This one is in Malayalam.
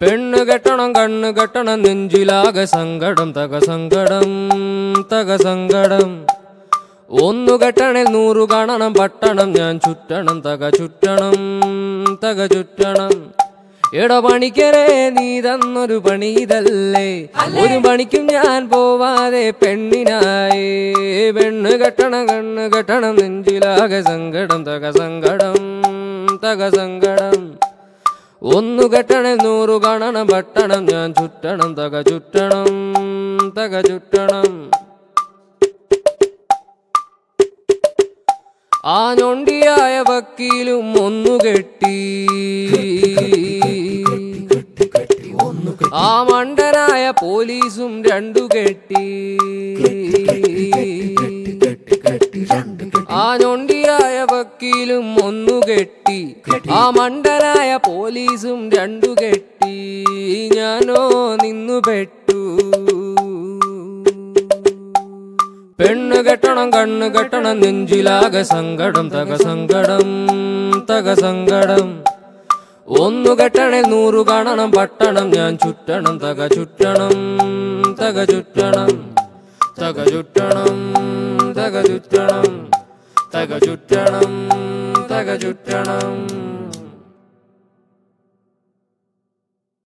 പെണ്ണ് കെട്ടണം കണ്ണ് കെട്ടണം നെഞ്ചിലാകെ സങ്കടം തക സങ്കടം തക സങ്കടം ഒന്നു കെട്ടണേ നൂറു കാണണം പട്ടണം ഞാൻ ചുറ്റണം തക ചുറ്റണം തക ചുറ്റണം എട പണിക്കരേ നീ തന്നൊരു പണി ഇതല്ലേ ഒരു പണിക്കും ഞാൻ പോവാതെ പെണ്ണിനായി പെണ്ണ് കെട്ടണം കണ്ണ് കെട്ടണം നെഞ്ചിലാകെ സങ്കടം തക സങ്കടം തക സങ്കടം ഒന്നു കെട്ടണേ നൂറു കാണണം പട്ടണം ഞാൻ ചുറ്റണം തക ചുറ്റണം തക ചുറ്റണം ആ ഞൊണ്ടിയായ വക്കീലും ഒന്നു കെട്ടി ആ മണ്ടനായ പോലീസും രണ്ടു കെട്ടി ആ ഞൊണ്ടിയായ വക്കീലും ഒന്നു കെട്ടി ആ മണ്ടനായ പോലീസും രണ്ടു കെട്ടി ഞാനോ നിന്നു പെട്ടു പെണ്ണ് കെട്ടണം കണ്ണ് കെട്ടണം നെഞ്ചിലാകെ സങ്കടം തക സങ്കടം തക സങ്കടം ഒന്നു കെട്ടണേ നൂറു കാണണം പട്ടണം ഞാൻ ചുറ്റണം തക ചുറ്റണം തക ചുറ്റണം തക ചുറ്റണം തക ചുറ്റണം തക ചുറ്റണം തക ചുറ്റണം